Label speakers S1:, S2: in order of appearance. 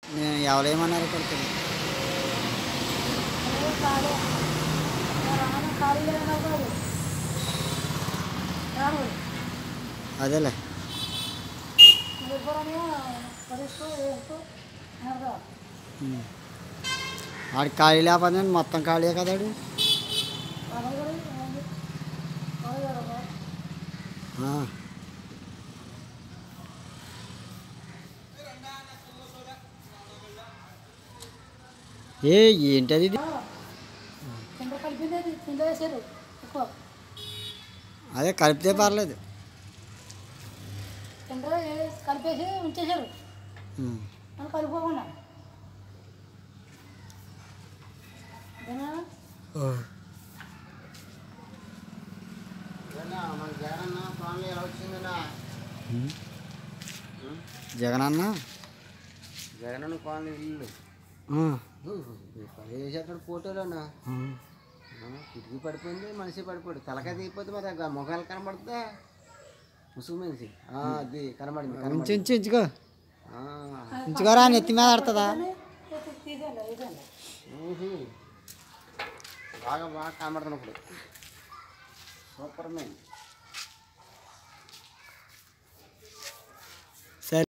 S1: నేను ఎవరేమన్నారు కొడుతుంది
S2: ఖాళీ రాను ఖాళీ లేనప్పుడు రాను
S1: అదేలే
S2: ఎవరని పరిస్థితి ఏంటో అర్థం
S1: ఉమ్. వాడికి ఖాళీ లేకపోతే మొత్తం ఖాళీ కదాడు
S2: అలాగే అలాగే
S1: ఆ. ఏ ఏంటది ఇది
S2: కింద కలిపింది అది కింద వేసారు ఎక్కువ
S1: అదే కలిపితే పర్లేదు
S2: కింద ఏ- కలిపేసి ఉంచేశారు
S1: ఉమ్.
S2: మనం కలిపోకుండా ఏనా
S1: ఉమ్. జగనన్న
S3: జగనన్న కాలనీ ఇల్లు
S1: ఆ.
S3: వేసేస్తాడు ఫోటోలోనా
S1: ఆ.
S3: కిటికీ పడిపోయింది మనిషి పడిపోయాడు తలకాయ తీయిపోతే మరి ఆ మొఖాలు కనబడుతుందా ముసుగు మనిషి ఆ, అది కనబడింది
S1: ఉంచు
S3: కనబడింది
S1: ఉంచు ఉంచుకో
S3: ఆ,
S1: ఉంచుకోరా నెత్తి మీద ఆడుతుందా
S2: తీసేయాలి ఇదండి
S3: ఊహు. బాగా బాగా కనబడుతున్నప్పుడు సూపర్ మ్యాన్